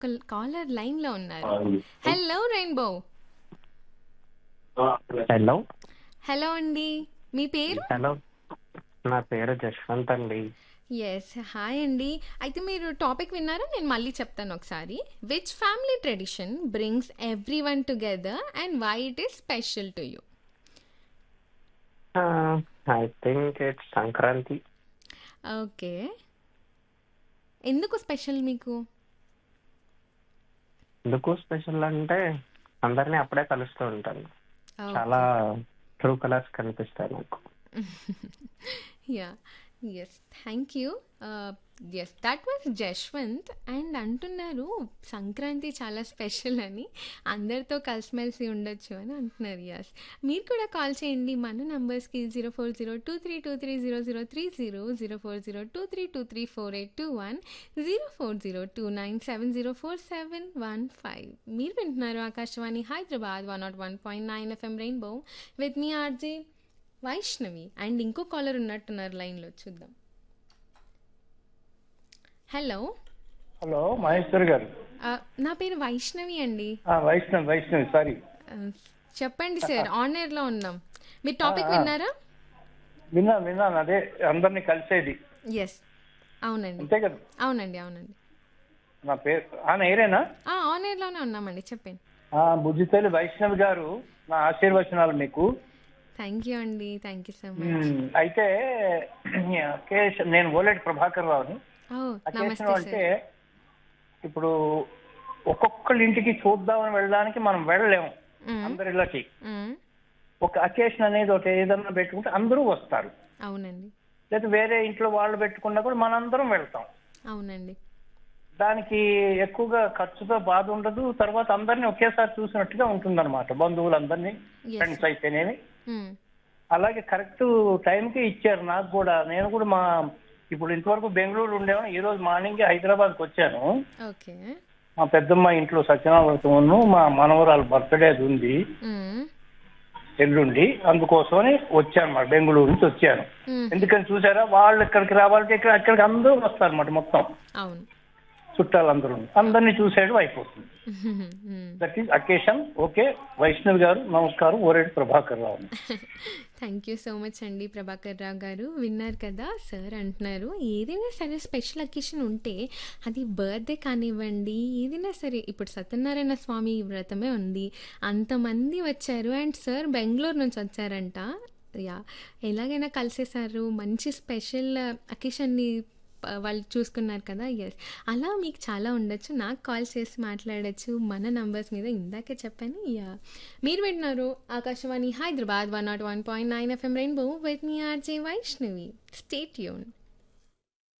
Caller లైన్‌లో ఉన్నారు. Hello rainbow. Hello hello అండి. మీ పేరు? హలో నా పేరు జశ్వంత్ అండి యెస్. హాయ్ అండి. అయితే మీరు టాపిక్ విన్నారా? నేను మళ్ళీ చెప్తాను ఒకసారి. Which family tradition brings everyone together and why it is special to you? I think it's Sankranti okay. ఎందుకు స్పెషల్ మీకు? ఎందుకు స్పెషల్ అంటే అందరినీ అప్పుడే కలుస్తూ ఉంటాను చాలా ఓకే. ట్రూ కలర్స్ కనిపిస్తాయి నాకు yeah! Yes. Thank you. Ah, yes. That was Jashwanth and అంటున్నారు సంక్రాంతి చాలా స్పెషల్ అని. అందరితో కలిసిమెలిసి ఉండొచ్చు అని అంటున్నారు. యెస్. మీరు కూడా కాల్ చేయండి మన నంబర్స్‌కి 040232300330, 040232348221, 040297047115. మీరు వింటున్నారు Akashvani Hyderabad 101.9 FM rainbow with మీ ఆర్‌జే వైష్ణవి. అండ్ ఇంకో కాలర్ ఉన్నట్టున్నారు లైన్‌లో చూద్దాం. హలో. హలో మహేశ్వరి గారు ఆహ్, నా పేరు వైష్ణవి అండి. ఆ, వైష్ణవి వైష్ణవి సారీ ఆహ్, చెప్పండి సార్. ఆన్ ఎయిర్‌లో ఉన్నాం. మీరు ఆ, టాపిక్ ఆ. విన్నారా? విన్నాను విన్నాను అదే అందరినీ కలిసేది యెస్. అవునండి. అంతే కదా అవునండి. అవునండి. నా పేరు ఆ నేరేనా ఆ! ఆన్ ఎయిర్‌లోనే ఉన్నామండి. చెప్పండి. ఆ, బుజ్జితల్లి వైష్ణవి గారు నా ఆశీర్వచనాలు మీకు థ్యాంక్ యూ అండి. Thank you so much. మ్మ్, అయితే అకేషన్ నేను ఓలేటి ప్రభాకర్ రావుని ఓహ్! అకేషన్ నమస్తే అంటే సార్. ఇప్పుడు ఒక్కొక్కళ్ళ ఇంటికి చూద్దామని వెళ్ళడానికి మనం వెళ్ళలేము హ్మ్. అందరిళ్ళకి హ్మ్. ఒక అకేషన్ అనేది ఒక ఏదన్నా పెట్టుకుంటే అందరూ వస్తారు అవునండి. లేదా వేరే ఇంట్లో వాళ్ళు పెట్టుకున్నా కూడా మనందరం వెళ్తాం అవునండి. దానికి ఎక్కువగా ఖర్చుతో బాధ ఉండదు తర్వాత అందరినీ ఒకేసారి చూసినట్టుగా ఉంటుందన్నమాట బంధువులందరినీ యెస్. ఫ్రెండ్స్ అయితేనేమి హ్మ్. అలాగే కరెక్ట్ టైంకి ఇచ్చారు నాకు కూడా నేను కూడా మా ఇప్పుడు ఇంతవరకు బెంగళూరు ఉండేవాను ఈ రోజు మార్నింగ్ హైదరాబాద్కి వచ్చాను ఓకే. మా పెద్దమ్మ ఇంట్లో సత్యనారాయణ మా మనవరాలు బర్త్డే అది ఉంది హ్మ్. ఎల్లుండి అందుకోసమని వచ్చాను మరి బెంగళూరు నుంచి వచ్చాను హ్మ్. ఎందుకని చూసారా వాళ్ళు ఇక్కడికి రావాలంటే ఇక్కడ అక్కడికి అందరూ వస్తారన్నమాట మొత్తం అవును. చుట్టాలందరూ అందరినీ చూసేయడం అయిపోతుంది హ్మ్. దట్ ఈస్ అకేషన్ ఓకే వైష్ణవి గారు నమస్కారం ఓరేడు Prabhakar Rao thank you so much అండి ప్రభాకర్ రావు గారు. విన్నారు కదా సార్ అంటున్నారు ఏదైనా సరే స్పెషల్ అకేషన్ ఉంటే అది బర్త్‌డే కానివ్వండి ఏదైనా సరే ఇప్పుడు సత్యనారాయణ స్వామి వ్రతమే ఉంది. అంతమంది వచ్చారు అండ్ సార్ బెంగుళూరు నుంచి వచ్చారంట. యాహ్! ఎలాగైనా కలిసేసారు. మంచి స్పెషల్ అకేషన్‌ని ప వాళ్ళు చూసుకున్నారు కదా! యెస్. అలా మీకు చాలా ఉండొచ్చు. నాకు కాల్ చేసి మాట్లాడొచ్చు. మన నంబర్స్ మీద ఇందాకే చెప్పాను. యాహ్! మీరు వింటున్నారు Akashvani Hyderabad 101.9 FM rainbow with మీ ఆర్‌జే వైష్ణవి. Stay tuned.